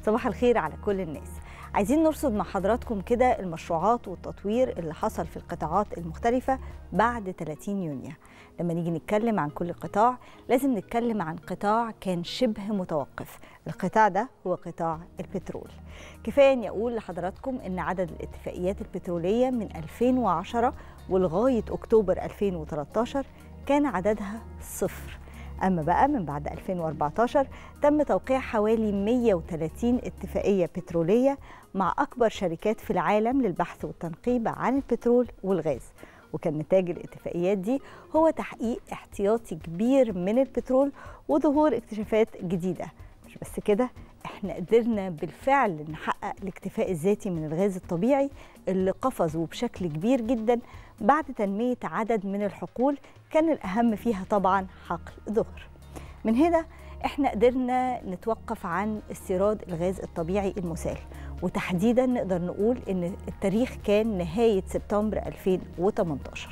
صباح الخير على كل الناس عايزين نرصد مع حضراتكم كده المشروعات والتطوير اللي حصل في القطاعات المختلفة بعد 30 يونيو لما نيجي نتكلم عن كل قطاع لازم نتكلم عن قطاع كان شبه متوقف القطاع ده هو قطاع البترول كفاية أني أقول لحضراتكم أن عدد الاتفاقيات البترولية من 2010 ولغاية أكتوبر 2013 كان عددها صفر أما بقى من بعد 2014 تم توقيع حوالي 130 اتفاقية بترولية مع أكبر شركات في العالم للبحث والتنقيب عن البترول والغاز وكان نتاج الاتفاقيات دي هو تحقيق احتياطي كبير من البترول وظهور اكتشافات جديدة مش بس كده احنا قدرنا بالفعل نحقق الاكتفاء الذاتي من الغاز الطبيعي اللي قفز وبشكل كبير جدا بعد تنمية عدد من الحقول كان الأهم فيها طبعا حقل ظهر من هنا احنا قدرنا نتوقف عن استيراد الغاز الطبيعي المسال وتحديدا نقدر نقول ان التاريخ كان نهاية سبتمبر 2018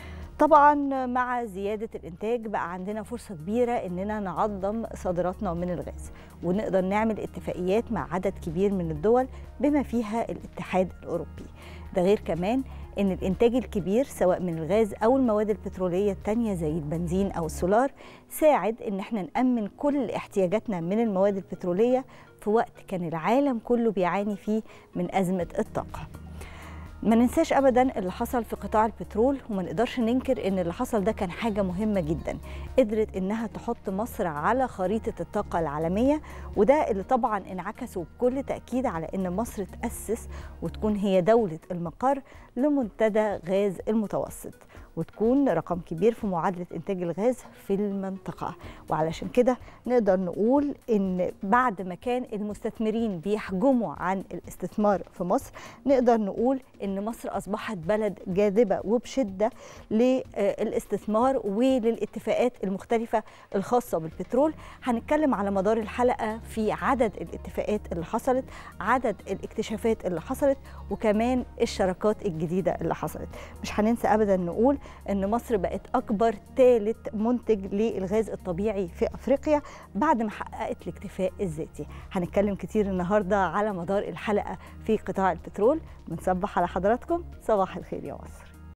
طبعا مع زيادة الإنتاج بقى عندنا فرصة كبيرة إننا نعظم صادراتنا من الغاز ونقدر نعمل اتفاقيات مع عدد كبير من الدول بما فيها الاتحاد الأوروبي ده غير كمان ان الانتاج الكبير سواء من الغاز او المواد البتروليه التانية زي البنزين او السولار ساعد ان احنا نامن كل احتياجاتنا من المواد البتروليه في وقت كان العالم كله بيعاني فيه من ازمه الطاقه ما ننساش ابدا اللي حصل في قطاع البترول وما نقدرش ننكر ان اللي حصل ده كان حاجه مهمه جدا قدرت انها تحط مصر على خريطه الطاقه العالميه وده اللي طبعا انعكسوا بكل تاكيد على ان مصر تاسس وتكون هي دوله المقر لمنتدى غاز المتوسط وتكون رقم كبير في معادلة إنتاج الغاز في المنطقة وعلشان كده نقدر نقول إن بعد ما كان المستثمرين بيحجموا عن الاستثمار في مصر نقدر نقول إن مصر أصبحت بلد جاذبة وبشدة للاستثمار وللاتفاقات المختلفة الخاصة بالبترول هنتكلم على مدار الحلقة في عدد الاتفاقات اللي حصلت عدد الاكتشافات اللي حصلت وكمان الشراكات الجديدة اللي حصلت مش هننسى أبدا نقول ان مصر بقت اكبر ثالث منتج للغاز الطبيعي في افريقيا بعد ما حققت الاكتفاء الذاتي هنتكلم كتير النهارده على مدار الحلقه في قطاع البترول بنصبح على حضراتكم صباح الخير يا مصر